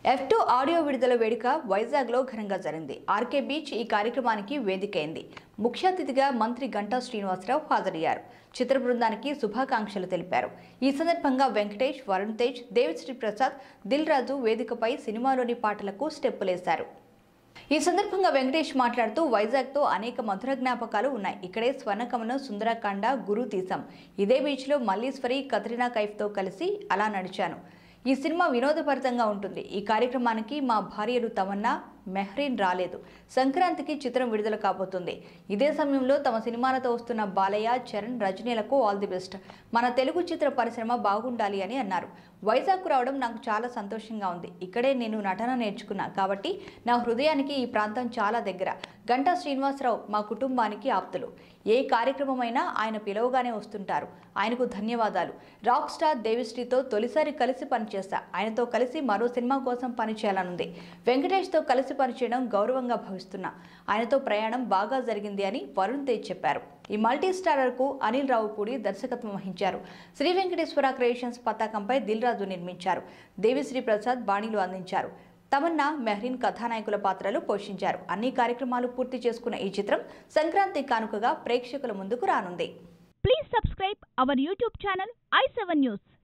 F two audio విడుదల వేడుక వైజాగ్లో ఘనంగా జరిగింది ఆర్కే బీచ్ ఈ కార్యక్రమానికి వేదికైంది ముఖ్య అతిథిగా మంత్రి గంటా శ్రీనివాసరావు హాజరయ్యారు చిత్ర బృందానికి శుభాకాంక్షలు తెలిపారు ఈ సందర్భంగా వెంకటేష్ వరుణ్ తేజ్ దేవిశ్రీ ప్రసాద్ దిల్ రాజు వేదికపై సినిమాలోని పాటలకు స్టెప్పులేశారు ఈ సందర్భంగా వెంకటేష్ మాట్లాడుతూ వైజాగ్తో అనేక మధుర జ్ఞాపకాలు ఉన్నాయి ఇక్కడే స్వర్ణకమనం సుందరకాండ గురు తీసాం ఇదే బీచ్లో మల్లీశ్వరి కత్రినా కైఫ్తో కలిసి అలా నడిచాను ఈ సినిమా వినోదభరితంగా ఉంటుంది ఈ కార్యక్రమానికి మా భార్యలు తమన్నా మెహ్రీన్ రాలేదు సంక్రాంతికి చిత్రం విడుదల కాబోతుంది ఇదే సమయంలో తమ సినిమాలతో వస్తున్న బాలయ్య చరణ్ రజనీలకు ఆల్ ది బెస్ట్ మన తెలుగు చిత్ర పరిశ్రమ బాగుండాలి అని అన్నారు వైజాగ్కు రావడం నాకు చాలా సంతోషంగా ఉంది ఇక్కడే నేను నటన నేర్చుకున్నా కాబట్టి నా హృదయానికి ఈ ప్రాంతం చాలా దగ్గర గంటా శ్రీనివాసరావు మా కుటుంబానికి ఆప్తులు ఏ కార్యక్రమమైనా ఆయన పిలవగానే వస్తుంటారు ఆయనకు ధన్యవాదాలు రాక్ స్టార్ దేవిశ్రీతో తొలిసారి కలిసి పనిచేస్తా ఆయనతో కలిసి మరో సినిమా కోసం పనిచేయాలనుంది వెంకటేష్తో కలిసి పనిచేయడం గౌరవంగా భావిస్తున్నా ఆయనతో ప్రయాణం బాగా జరిగింది అని వరుణ్ తేజ్ చెప్పారు ఈ మల్టీ స్టారర్కు అనిల్ రావుపూడి దర్శకత్వం వహించారు శ్రీ వెంకటేశ్వర క్రియేషన్స్ పతాకంపై దిల్ రాజు నిర్మించారు దేవిశ్రీ ప్రసాద్ బాణీలు అందించారు తమన్నా మెహ్రీన్ కథానాయకుల పాత్రలు పోషించారు అన్ని కార్యక్రమాలు పూర్తి చేసుకున్న ఈ చిత్రం సంక్రాంతి కానుకగా ప్రేక్షకుల ముందుకు రానుంది Please subscribe our YouTube channel i7 News.